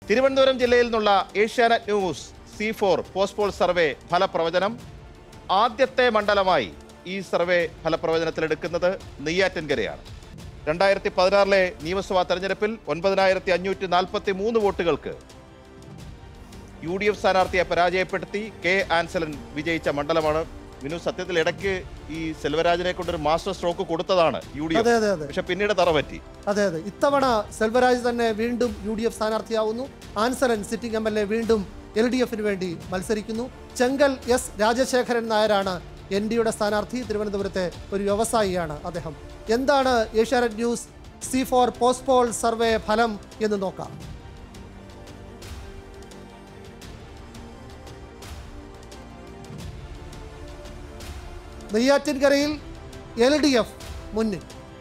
തിരുവനന്തപുരം ജില്ലയിൽ നിന്നുള്ള Asianet news C four post poll survey ഫലപ്രവചനം ആദ്യത്തെ മണ്ഡലമായി ഈ സർവേ ഫലപ്രവചനത്തിലെടുക്കുന്നത് നെയ്യാറ്റിൻകരയാണ് രണ്ടായിരത്തി പതിനാറിലെ നിയമസഭാ തെരഞ്ഞെടുപ്പിൽ ഒൻപതിനായിരത്തി അഞ്ഞൂറ്റി നാൽപ്പത്തി മൂന്ന് വോട്ടുകൾക്ക് യു ഡി എഫ് സ്ഥാനാർത്ഥിയെ പരാജയപ്പെടുത്തി കെ ആൻസലൻ വിജയിച്ച മണ്ഡലമാണ് വിനു സത്യത്തിൽ ഇടയ്ക്ക് ഈ സെൽവരാജിനെ കൊണ്ടൊരു മാസ്റ്റർ സ്ട്രോക്ക് കൊടുത്തതാണ് യു ഡി അതെ എഫ് അതെ അതെ പക്ഷെ പിന്നീട് തറ പറ്റി അതെ അതെ ഇത്തവണ സെൽവരാജ് തന്നെ വീണ്ടും യു ഡി എഫ് സ്ഥാനാർത്ഥിയാവുന്നു Ansalan sitting M L A വീണ്ടും എൽ ഡി എഫിന് വേണ്ടി മത്സരിക്കുന്നു ചെങ്കൽ എസ് രാജശേഖരൻ നായരാണ് എൻ ഡിയുടെ സ്ഥാനാർത്ഥി തിരുവനന്തപുരത്തെ ഒരു വ്യവസായിയാണ് അദ്ദേഹം എന്താണ് Asianet news C four post poll survey ഫലം എന്ന് നോക്കാം നെയ്യാറ്റിൻകരയിൽ എൽ ഡി എഫ് മുന്നിൽ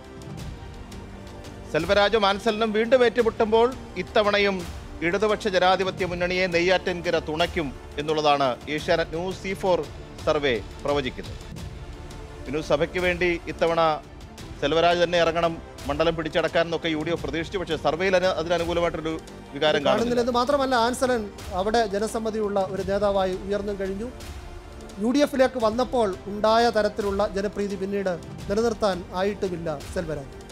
സെൽവരാജും ആൻസലിനും വീണ്ടും ഏറ്റുമുട്ടുമ്പോൾ ഇത്തവണയും ഇടതുപക്ഷ ജനാധിപത്യ മുന്നണിയെ നെയ്യാറ്റിൻകര തുണയ്ക്കും എന്നുള്ളതാണ് Asianet news C four survey പ്രവചിക്കുന്നത് വിനു സഭയ്ക്ക് വേണ്ടി ഇത്തവണ സെൽവരാജ് തന്നെ ഇറങ്ങണം മണ്ഡലം പിടിച്ചടക്കാൻ എന്നൊക്കെ യു ഡി എഫ് പ്രതീക്ഷിച്ചു പക്ഷേ സർവേയിൽ അതിന് അതിനനുകൂലമായിട്ടൊരു വികാരം കാണുന്നില്ല കാണുന്നില്ലെന്ന് മാത്രമല്ല ആൻസലൻ അവിടെ ജനസമ്മതിയുള്ള ഒരു നേതാവായി ഉയർന്നു കഴിഞ്ഞു യു ഡി എഫിലേക്ക് വന്നപ്പോൾ ഉണ്ടായ തരത്തിലുള്ള ജനപ്രീതി പിന്നീട് നിലനിർത്താൻ ആയിട്ടുമില്ല സെൽവരാജ്